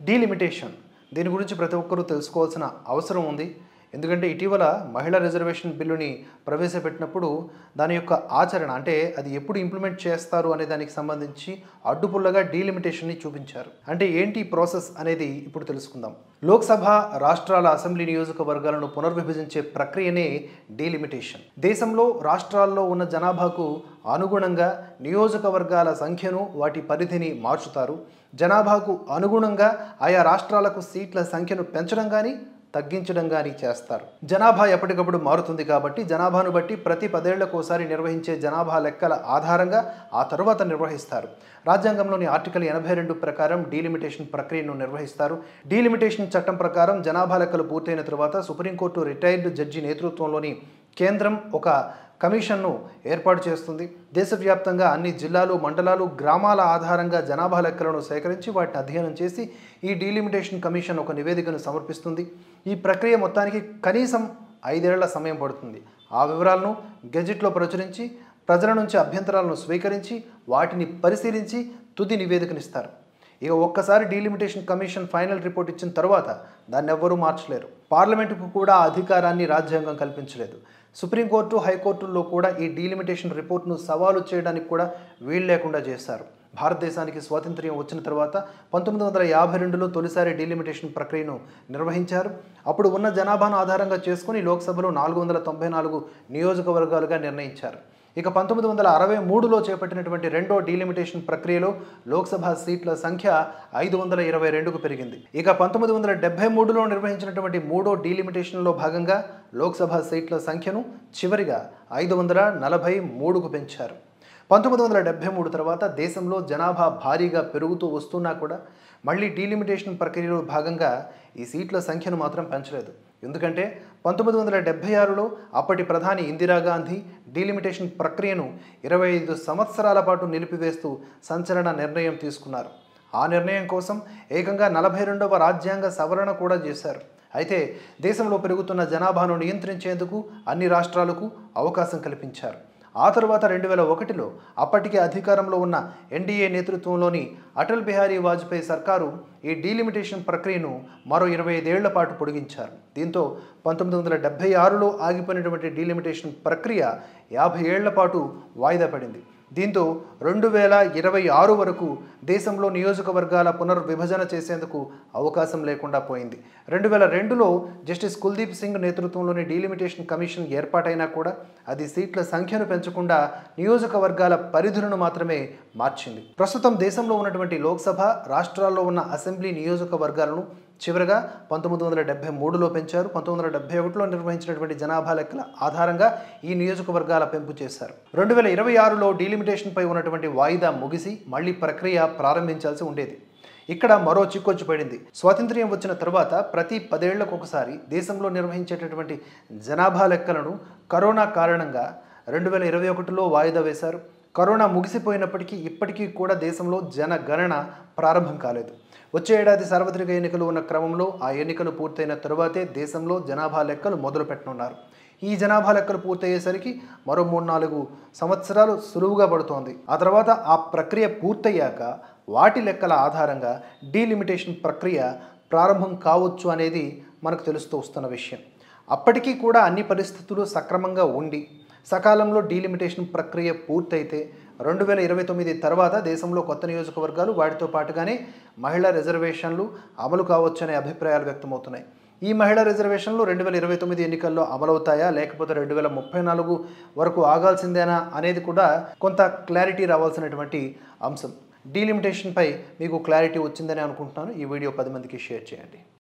delimitation దీని గురించి ప్రతి ఒక్కరూ తెలుసుకోవాల్సిన అవసరం ఉంది ఎందుకంటే ఇటీవల మహిళా రిజర్వేషన్ బిల్లుని ప్రవేశపెట్టినప్పుడు దాని యొక్క ఆచరణ అంటే అది ఎప్పుడు ఇంప్లిమెంట్ చేస్తారు అనే దానికి సంబంధించి అడ్డుపుల్లగా డీలిమిటేషన్ని చూపించారు అంటే ఏంటి ఈ ప్రాసెస్ అనేది ఇప్పుడు తెలుసుకుందాం లోక్సభ రాష్ట్రాల అసెంబ్లీ నియోజకవర్గాలను పునర్విభజించే ప్రక్రియనే డీలిమిటేషన్ దేశంలో రాష్ట్రాల్లో ఉన్న జనాభాకు అనుగుణంగా నియోజకవర్గాల సంఖ్యను వాటి పరిధిని మార్చుతారు జనాభాకు అనుగుణంగా ఆయా రాష్ట్రాలకు సీట్ల సంఖ్యను పెంచడం కానీ తగ్గించడం కానీ చేస్తారు జనాభా ఎప్పటికప్పుడు మారుతుంది కాబట్టి జనాభాను బట్టి ప్రతి పదేళ్లకోసారి నిర్వహించే జనాభా లెక్కల ఆధారంగా ఆ తరువాత నిర్వహిస్తారు రాజ్యాంగంలోని ఆర్టికల్ ఎనభై రెండు ప్రకారం డీలిమిటేషన్ ప్రక్రియను నిర్వహిస్తారు డీలిమిటేషన్ చట్టం ప్రకారం జనాభా లెక్కలు పూర్తయిన తరువాత సుప్రీంకోర్టు రిటైర్డ్ జడ్జి నేతృత్వంలోని కేంద్రం ఒక కమిషన్ను ఏర్పాటు చేస్తుంది దేశవ్యాప్తంగా అన్ని జిల్లాలు మండలాలు గ్రామాల ఆధారంగా జనాభా లెక్కలను సేకరించి వాటిని అధ్యయనం చేసి ఈ డీలిమిటేషన్ కమిషన్ ఒక నివేదికను సమర్పిస్తుంది ఈ ప్రక్రియ మొత్తానికి కనీసం ఐదేళ్ల సమయం పడుతుంది ఆ వివరాలను గెజెట్లో ప్రచురించి ప్రజల నుంచి అభ్యంతరాలను స్వీకరించి వాటిని పరిశీలించి తుది నివేదికనిస్తారు ఇక ఒక్కసారి డీలిమిటేషన్ కమిషన్ ఫైనల్ రిపోర్ట్ ఇచ్చిన తర్వాత దాన్ని ఎవ్వరూ మార్చలేరు పార్లమెంటుకు కూడా ఆ అధికారాన్ని రాజ్యాంగం కల్పించలేదు సుప్రీంకోర్టు హైకోర్టుల్లో కూడా ఈ డీలిమిటేషన్ రిపోర్ట్ను సవాలు చేయడానికి కూడా వీలు లేకుండా చేశారు భారతదేశానికి స్వాతంత్ర్యం వచ్చిన తర్వాత పంతొమ్మిది వందల యాభై రెండులో తొలిసారి డీలిమిటేషన్ ప్రక్రియను నిర్వహించారు అప్పుడు ఉన్న జనాభాను ఆధారంగా చేసుకుని లోక్సభలో నాలుగు వందల తొంభై నాలుగు నియోజకవర్గాలుగా నిర్ణయించారు ఇక పంతొమ్మిది వందల అరవై మూడులో చేపట్టినటువంటి రెండో డీలిమిటేషన్ ప్రక్రియలో లోక్సభ సీట్ల సంఖ్య ఐదు వందల ఇరవై రెండుకు పెరిగింది ఇక పంతొమ్మిది వందల డెబ్బై మూడులో నిర్వహించినటువంటి మూడో డీలిమిటేషన్లో భాగంగా లోక్సభ సీట్ల సంఖ్యను చివరిగా ఐదు వందల నలభై మూడుకు పెంచారు పంతొమ్మిది వందల డెబ్బై మూడు తర్వాత దేశంలో జనాభా భారీగా పెరుగుతూ వస్తున్నా కూడా మళ్ళీ డీలిమిటేషన్ ప్రక్రియలో భాగంగా ఈ సీట్ల సంఖ్యను మాత్రం పెంచలేదు ఎందుకంటే పంతొమ్మిది వందల డెబ్బై ఆరులో అప్పటి ప్రధాని ఇందిరాగాంధీ డీలిమిటేషన్ ప్రక్రియను ఇరవై ఐదు సంవత్సరాల పాటు నిలిపివేస్తూ సంచలన నిర్ణయం తీసుకున్నారు ఆ నిర్ణయం కోసం ఏకంగా నలభై రెండవ రాజ్యాంగ సవరణ కూడా చేశారు అయితే దేశంలో పెరుగుతున్న జనాభాను నియంత్రించేందుకు అన్ని రాష్ట్రాలకు అవకాశం కల్పించారు ఆ తరువాత రెండు వేల ఒకటిలో అప్పటికే అధికారంలో ఉన్న ఎన్డీఏ నేతృత్వంలోని అటల్ బిహారీ వాజ్పేయి సర్కారు ఈ డీలిమిటేషన్ ప్రక్రియను మరో ఇరవై ఐదేళ్ల పాటు పొడిగించారు దీంతో పంతొమ్మిది వందల డెబ్బై ఆరులో ఆగిపోయినటువంటి డీలిమిటేషన్ ప్రక్రియ యాభై ఏళ్ల పాటు వాయిదా పడింది దీంతో రెండు వేల ఇరవై ఆరు వరకు దేశంలో నియోజకవర్గాల పునర్విభజన చేసేందుకు అవకాశం లేకుండా పోయింది రెండు వేల రెండులో జస్టిస్ కుల్దీప్ సింగ్ నేతృత్వంలోని డీలిమిటేషన్ కమిషన్ ఏర్పాటైనా కూడా అది సీట్ల సంఖ్యను పెంచకుండా నియోజకవర్గాల పరిధులను మాత్రమే మార్చింది ప్రస్తుతం దేశంలో ఉన్నటువంటి లోక్సభ రాష్ట్రాల్లో ఉన్న అసెంబ్లీ నియోజకవర్గాలను చివరగా పంతొమ్మిది వందల డెబ్బై మూడులో పెంచారు పంతొమ్మిది వందల డెబ్బై ఒకటిలో నిర్వహించినటువంటి జనాభా లెక్కల ఆధారంగా ఈ నియోజకవర్గాల పెంపు చేశారు రెండు వేల ఇరవై ఆరులో డీలిమిటేషన్పై ఉన్నటువంటి వాయిదా ముగిసి మళ్ళీ ప్రక్రియ ప్రారంభించాల్సి ఉండేది ఇక్కడ మరో చిక్కొచ్చి పడింది స్వాతంత్ర్యం వచ్చిన తరువాత ప్రతి పదేళ్లకు ఒకసారి దేశంలో నిర్వహించేటటువంటి జనాభా లెక్కలను కరోనా కారణంగా రెండు వేల ఇరవై ఒకటిలో వాయిదా వేశారు కరోనా ముగిసిపోయినప్పటికీ ఇప్పటికీ కూడా దేశంలో జనగణన ప్రారంభం కాలేదు వచ్చే ఏడాది సార్వత్రిక ఎన్నికలు ఉన్న క్రమంలో ఆ ఎన్నికలు పూర్తయిన తరువాతే దేశంలో జనాభా లెక్కలు మొదలు పెట్టనున్నారు ఈ జనాభా లెక్కలు పూర్తయ్యేసరికి మరో మూడు నాలుగు సంవత్సరాలు సులువుగా పడుతోంది ఆ తర్వాత ఆ ప్రక్రియ పూర్తయ్యాక వాటి లెక్కల ఆధారంగా డీలిమిటేషన్ ప్రక్రియ ప్రారంభం కావచ్చు అనేది మనకు తెలుస్తూ వస్తున్న విషయం అప్పటికీ కూడా అన్ని పరిస్థితులు సక్రమంగా ఉండి సకాలంలో డీలిమిటేషన్ ప్రక్రియ పూర్తయితే రెండు వేల ఇరవై తొమ్మిది తర్వాత దేశంలో కొత్త నియోజకవర్గాలు వాటితో పాటుగానే మహిళా రిజర్వేషన్లు అమలు కావచ్చనే అభిప్రాయాలు వ్యక్తమవుతున్నాయి ఈ మహిళా రిజర్వేషన్లు రెండు వేల ఇరవై తొమ్మిది ఎన్నికల్లో అమలవుతాయా లేకపోతే రెండు వేల ముప్పై నాలుగు వరకు ఆగాల్సిందేనా అనేది కూడా కొంత క్లారిటీ రావాల్సినటువంటి అంశం డీలిమిటేషన్పై మీకు క్లారిటీ వచ్చిందని అనుకుంటున్నాను ఈ వీడియో పది మందికి షేర్ చేయండి